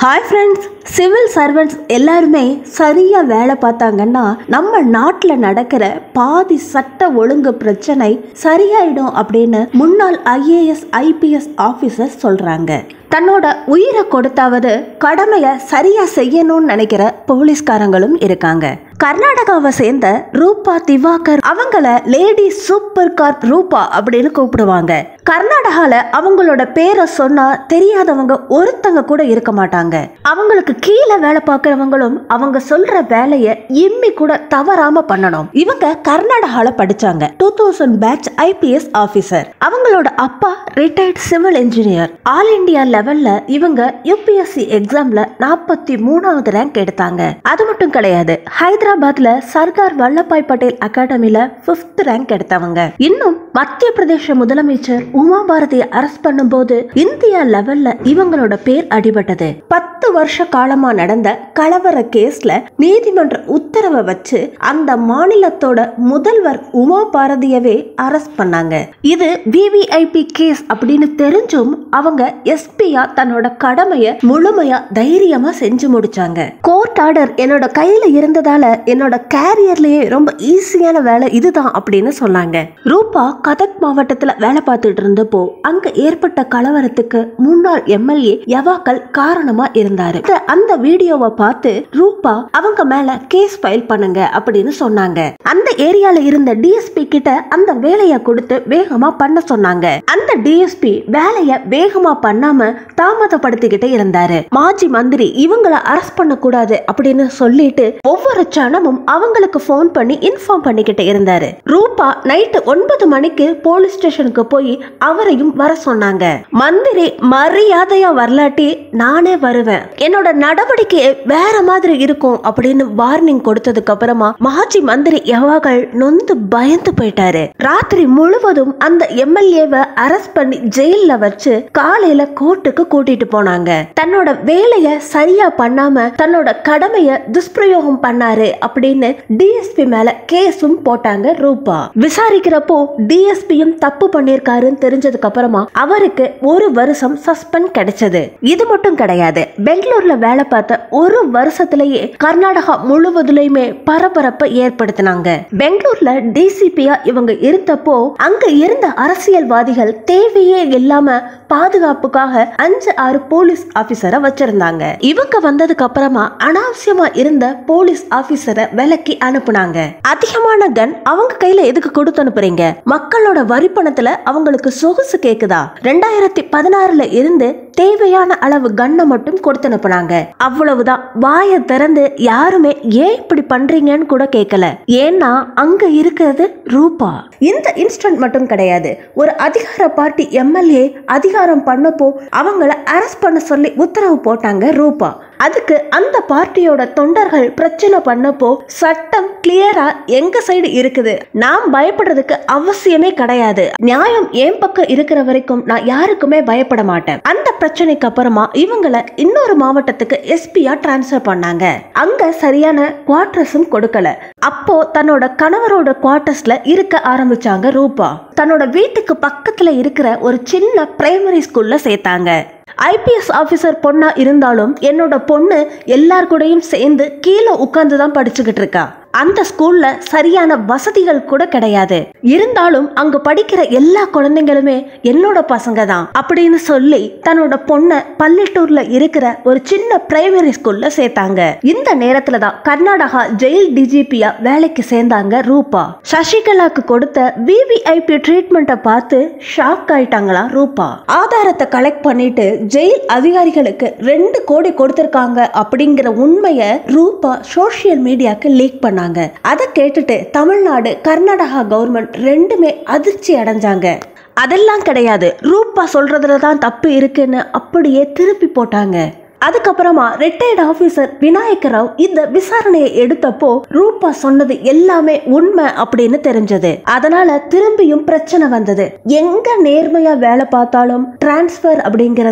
hi friends civil servants எல்லாருமே சரியா வேலை பார்த்தாங்கன்னா நம்ம நாட்டில் நடக்கிற பாதி சட்ட ஒழுங்கு பிரச்சனை சரியாயிடும் அப்படின்னு முன்னாள் ஐஏஎஸ் ஐபிஎஸ் ஆஃபீஸர் சொல்றாங்க தன்னோட உயிரை கொடுத்தாவது கடமையை சரியா செய்யணும்னு நினைக்கிற போலீஸ்காரங்களும் இருக்காங்க கர்நாடகாவை சேர்ந்த ரூபா திவாகர் அவங்கள லேடி சூப்பர் கார்ப் ரூபா அப்படின்னு கூப்பிடுவாங்க கர்நாடகால அவங்களோட பேரை சொன்னா தெரியாதவங்க ஒருத்தங்க கூட இருக்க மாட்டாங்க அவங்களுக்கு கீழே வேலை பார்க்கறவங்களும் அவங்க சொல்ற வேலையை இம்மி கூட தவறாம பண்ணணும் இவங்க கர்நாடகால படிச்சாங்க two thousand batch IPS officer அவங்களோட அப்பா retired civil engineer all India லெவல்ல இவங்க யூபிஎஸ்சி எக்ஸாம்ல நாற்பத்தி மூணாவது ரேங்க் எடுத்தாங்க அது மட்டும் கிடையாது ஹைதராபாத்ல சர்தார் வல்லபாய் பட்டேல் அகாடமில பிப்த் ரேங்க் எடுத்தவங்க இன்னும் மத்திய பிரதேச முதலமைச்சர் உமா பாரதியை அரெஸ்ட் பண்ணும்போது இந்தியா லெவல்ல இவங்களோட பேர் அடிபட்டது பத்து வருஷ காலமா நடந்த கலவர கேஸ்ல நீதிமன்ற உத்தரவை வச்சு அந்த மாநிலத்தோட முதல்வர் உமா பாரதியவே அரெஸ்ட் பண்ணாங்க இது விவிஐபி கேஸ் அப்படின்னு தெரிஞ்சும் அவங்க எஸ்பியா தன்னோட கடமையை முழுமையா தைரியமா செஞ்சு முடிச்சாங்க கோர்ட் ஆர்டர் என்னோட கையில இருந்ததால என்னோட கேரியர்லயே ரொம்ப ஈஸியான வேலை இதுதான் அப்படின்னு சொன்னாங்க ரூபா கதக் மாவட்டத்துல வேலை பார்த்துட்டு இருந்தப்போ அங்க ஏற்பட்ட கலவரத்துக்கு முன்னாள் எம்எல்ஏ யவாக்கல் காரணமா இருந்தாரு இந்த- அந்த வீடியோவை பார்த்து ரூபா அவங்க மேல கேஸ் ஃபைல் பண்ணுங்க அப்படின்னு சொன்னாங்க அந்த ஏரியால இருந்த டிஎஸ்பி கிட்ட அந்த வேலையை கொடுத்து வேகமா பண்ண சொன்னாங்க அந்த டிஎஸ்பி வேலைய வேகமா பண்ணாம தாமதப்படுத்திக்கிட்டே இருந்தாரு மாஜி மந்திரி இவங்கள அரெஸ்ட் பண்ண கூடாது அப்படின்னு சொல்லிட்டு ஒவ்வொரு சனமும் அவங்களுக்கு ஃபோன் பண்ணி இன்ஃபார்ம் பண்ணிக்கிட்டு இருந்தாரு ரூபா நைட்டு ஒன்பது மணிக்கு போலீஸ் ஸ்டேஷனுக்கு போய் அவரையும் வர சொன்னாங்க மந்திரி மரியாதையா வரலாட்டி நானே வருவேன் என்னோட நடவடிக்கை வேற மாதிரி இருக்கும் அப்படின்னு வார்னிங் கொடுத்ததுக்கு அப்புறமா மாஜி மந்திரி யவாகள் நொந்து பயந்து போயிட்டாரு ராத்திரி முழுவதும் அந்த எம்எல்ஏவை அரெஸ்ட் பண்ணி ஜெயில்ல வச்சு காலையில கோர்ட்டுக்கு கூட்டிட்டு போனாங்க தன்னோட வேலைய சரியா பண்ணாம தன்னோட கடமைய துஷ்பிரயோகம் பண்ணாரு அப்படின்னு டிஎஸ்பி மேல கேஸும் போட்டாங்க ரூபா விசாரிக்கிறப்போ டிஎஸ்பியும் தப்பு பண்ணிருக்காருன்னு தெரிஞ்சதுக்கு அப்புறமா அவருக்கு ஒரு வருஷம் சஸ்பெண்ட் கிடைச்சது இது மட்டும் கிடையாது பெங்களூர்ல வேலை பார்த்த ஒரு வருஷத்திலேயே கர்நாடகா முழுவதுலயுமே பரபரப்பை ஏற்படுத்தினாங்க பெங்களூர்ல டிசிபியா இவங்க இருந்தப்போ அங்க இருந்த அரசியல்வாதிகள் தேவையே இல்லாம பாதுகாப்புக்காக அஞ்சு ஆறு போலீஸ் ஆபீசரை வச்சிருந்தாங்க இவங்க வந்ததுக்கு அப்புறமா அனாவசியமா இருந்த போலீஸ் ஆபீசரை விலக்கி அனுப்புனாங்க அதிகமான கன் அவங்க கையில எதுக்கு கொடுத்து அனுப்புறீங்க மக்களோட வரி பணத்துல அவங்களுக்கு சொகுசு கேக்குதா ரெண்டாயிரத்தி பதினாறுல இருந்து தேவையான அளவு கன்னை மட்டும் கொடுத்து அனுப்புனாங்க அவ்வளவுதான் வாயை திறந்து யாருமே ஏன் இப்படி பண்றீங்கன்னு கூட கேட்கல ஏன்னா அங்க இருக்கிறது ரூபா இந்த இன்ஸ்டன்ட் மட்டும் கிடையாது ஒரு அதிகார பார்ட்டி எம்எல்ஏ அதிகாரம் பண்ணப்போ அவங்கள அரெஸ்ட் பண்ண சொல்லி உத்தரவு போட்டாங்க ரூபா அதுக்கு அந்த பார்ட்டியோட தொண்டர்கள் பிரச்சனை பண்ணப்போ சட்டம் கிளியரா எங்க சைடு இருக்குது நாம் பயப்படுறதுக்கு அவசியமே கிடையாது நியாயம் என் பக்கம் இருக்கிற வரைக்கும் நான் யாருக்குமே பயப்பட மாட்டேன் அந்த பிரச்சனைக்கு அப்புறமா இவங்கள இன்னொரு மாவட்டத்துக்கு எஸ்பியா டிரான்ஸ்ஃபர் பண்ணாங்க அங்க சரியான குவார்டர்ஸும் கொடுக்கல அப்போ தன்னோட கணவரோட குவார்டர்ஸ்ல இருக்க ஆரம்பிச்சாங்க ரூபா தன்னோட வீட்டுக்கு பக்கத்துல இருக்கிற ஒரு சின்ன பிரைமரி ஸ்கூல்ல சேர்த்தாங்க ஐபிஎஸ் ஆஃபீஸர் பொண்ணா இருந்தாலும் என்னோட பொண்ணு எல்லார் கூடயும் சேர்ந்து கீழே உட்கார்ந்து தான் படிச்சுக்கிட்டு இருக்கா அந்த ஸ்கூல்ல சரியான வசதிகள் கூட கிடையாது இருந்தாலும் அங்க படிக்கிற எல்லா குழந்தைங்களுமே என்னோட பசங்க தான் அப்படின்னு சொல்லி தன்னோட பொண்ணை பல்லட்டூர்ல இருக்கிற ஒரு சின்ன பிரைமரி ஸ்கூல்ல சேர்த்தாங்க இந்த நேரத்துல தான் கர்நாடகா ஜெயில் டிஜிபியா வேலைக்கு சேர்ந்தாங்க ரூபா சசிகலாக்கு கொடுத்த விவிஐபி ட்ரீட்மெண்ட்டை பார்த்து ஷாக் ஆயிட்டாங்களா ரூபா ஆதாரத்தை கலெக்ட் பண்ணிட்டு ஜெயில் அதிகாரிகளுக்கு ரெண்டு கோடி கொடுத்திருக்காங்க அப்படிங்கிற உண்மையை ரூபா சோஷியல் மீடியாக்கு லீக் பண்ணாங்க அதை கேட்டுட்டு தமிழ்நாடு கர்நாடகா கவர்மெண்ட் ரெண்டுமே அதிர்ச்சி அடைஞ்சாங்க அதெல்லாம் கிடையாது ரூபா சொல்றதுல தான் தப்பு இருக்குன்னு அப்படியே திருப்பி போட்டாங்க அதுக்கப்புறமா ரிட்டையர்ட் ஆபீசர் விநாயக ராவ் இந்த விசாரணையை எடுத்தப்போ ரூபா சொன்னது எல்லாமே உண்மை அப்படின்னு தெரிஞ்சது அதனால திரும்பியும் பிரச்சனை வந்தது எங்க நேர்மையா வேலை பார்த்தாலும் டிரான்ஸ்ஃபர் அப்படிங்கிறது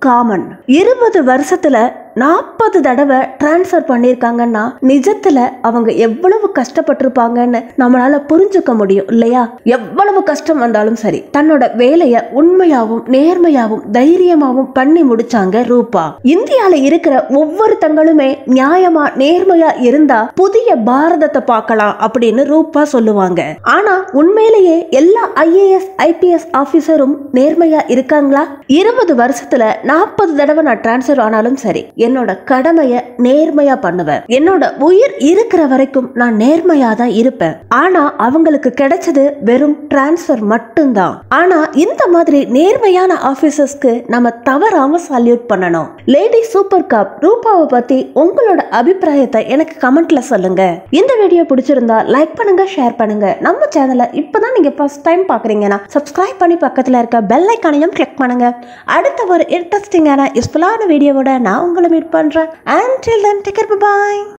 காமன் இருபது வருஷத்துல நாற்பது தடவை டிரான்ஸ்ஃபர் பண்ணியிருக்காங்கன்னா நிஜத்துல அவங்க எவ்வளவு கஷ்டப்பட்டிருப்பாங்கன்னு நம்மளால புரிஞ்சுக்க முடியும் இல்லையா எவ்வளவு கஷ்டம் வந்தாலும் சரி தன்னோட வேலையை உண்மையாவும் நேர்மையாவும் தைரியமாவும் பண்ணி முடிச்சாங்க ரூபா இந்தியால இருக்கிற ஒவ்வொருத்தங்களுமே நியாயமா நேர்மையா இருந்தா புதிய பாரதத்தை பார்க்கலாம் அப்படின்னு ரூபா சொல்லுவாங்க ஆனா உண்மையிலேயே எல்லா ஐஏஎஸ் ஐபிஎஸ் ஆபீசரும் நேர்மையா இருக்காங்களா இருபது வருஷத்துல நாற்பது தடவை நான் டிரான்ஸ்ஃபர் ஆனாலும் சரி என்னோட கடமையை நேர்மையா பண்ணுவேன் என்னோட உயிர் இருக்கிற வரைக்கும் நான் நேர்மையா தான் இருப்பேன் ஆனா அவங்களுக்கு கிடைச்சது வெறும் டிரான்ஸ்ஃபர் மட்டும்தான் ஆனா இந்த மாதிரி நேர்மையான ஆபீசர்ஸ்க்கு நம்ம தவறாம சல்யூட் பண்ணணும் லேடி சூப்பர் காப் ரூபாவை பத்தி உங்களோட அபிப்பிராயத்தை எனக்கு கமெண்ட்ல சொல்லுங்க இந்த வீடியோ பிடிச்சிருந்தா லைக் பண்ணுங்க ஷேர் பண்ணுங்க நம்ம சேனலை இப்பதான் நீங்க ஃபர்ஸ்ட் டைம் பாக்குறீங்கன்னா சப்ஸ்கிரைப் பண்ணி பக்கத்துல இருக்க பெல் ஐக்கானையும் கிளிக் பண்ணுங்க அடுத்த ஒரு இன்ட்ரெஸ்டிங்கான யூஸ்ஃபுல்லான வீடியோவோட நான் உங்களை மீட் பண்றேன் and till then take bye